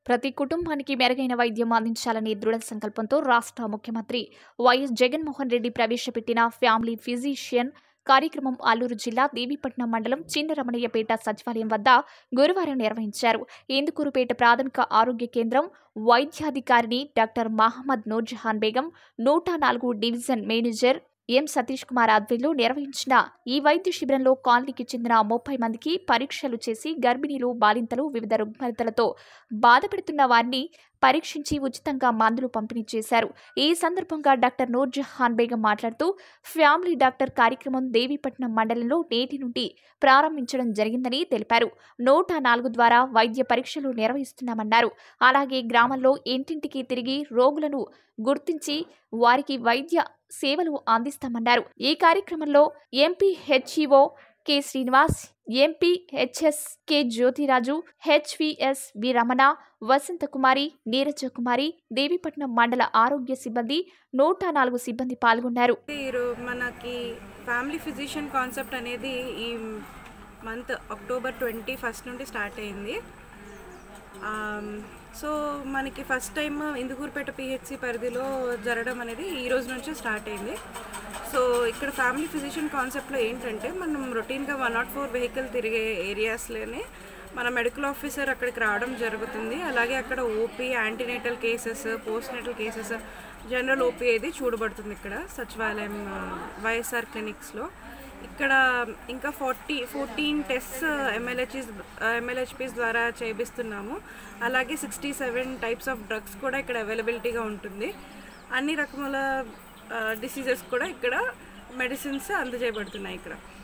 ప్రతి కుటుంబానికి మెరుగైన వైద్యం అందించాలనే దృఢ సంకల్పంతో రాష్ట్ర ముఖ్యమంత్రి వైఎస్ జగన్మోహన్ రెడ్డి ప్రవేశపెట్టిన ఫ్యామిలీ ఫిజిషియన్ కార్యక్రమం అల్లూరు జిల్లా దేవీపట్నం మండలం చిన్నరమణయ్యపేట సచివాలయం వద్ద గురువారం నిర్వహించారు ఇందుకూరుపేట ప్రాథమిక ఆరోగ్య కేంద్రం వైద్యాధికారిని డాక్టర్ మహమ్మద్ నూర్జహాన్ బేగం నూట నాలుగు division manager M Satish Kumar ఆధ్వర్యంలో నిర్వహించిన ఈ వైద్య శిబిరంలో కాలనీకి చెందిన ముప్పై మందికి పరీక్షలు చేసి గర్భిణీలు బాలింతలు వివిధ రుగ్మతలతో బాధపడుతున్న వారిని పరీక్షించి ఉచితంగా మందులు పంపిణీ చేశారు ఈ సందర్భంగా డాక్టర్ నూర్జహాన్ బేగం మాట్లాడుతూ ఫ్యామిలీ డాక్టర్ కార్యక్రమం దేవీపట్నం మండలంలో నేటి నుండి ప్రారంభించడం జరిగిందని తెలిపారు నూట నాలుగు ద్వారా వైద్య పరీక్షలు నిర్వహిస్తున్నామన్నారు అలాగే గ్రామంలో ఇంటింటికి తిరిగి రోగులను గుర్తించి వారికి వైద్య సేవలు అందిస్తామన్నారు ఈ కార్యక్రమంలో MP HEO K Srinivas MP HS K Jyothiraju HVS V Ramana Vasanthakumari Neeraja Kumari Devipatnam మండల ఆరోగ్య సిబ్బంది నూట నాలుగు సిబ్బంది పాల్గొన్నారు ఈరో మనకి ఫ్యామిలీ ఫిజిషియన్ కాన్సెప్ట్ అనేది ఈ మంత్ అక్టోబర్ ట్వంటీ ఫస్ట్ నుండి స్టార్ట్ అయింది ఆమ్, సో మనకి ఫస్ట్ టైం ఇందుకూరుపేట పిహెచ్సి పరిధిలో జరగడం అనేది ఈ రోజు నుంచే స్టార్ట్ అయింది సో ఇక్కడ ఫ్యామిలీ ఫిజిషియన్ కాన్సెప్ట్లో ఏంటంటే మనం రొటీన్గా వన్ నాట్ ఫోర్ వెహికల్ తిరిగే ఏరియాస్లోనే మన మెడికల్ ఆఫీసర్ అక్కడికి రావడం జరుగుతుంది అలాగే అక్కడ OP antenatal cases post natal cases general OP అనేది చూడబడుతుంది ఇక్కడ సచివాలయం ఆ, వైఎస్ఆర్ క్లినిక్స్లో ఇక్కడ ఇంకా forty fourteen test MLHEs MLHPs ద్వారా చేపిస్తున్నాము అలాగే sixty seven types of drugs కూడా ఇక్కడ అవైలబిలిటీగా ఉంటుంది అన్ని రకముల డిసీజెస్ కూడా ఇక్కడ మెడిసిన్స్ అందజేయబడుతున్నాయి ఇక్కడ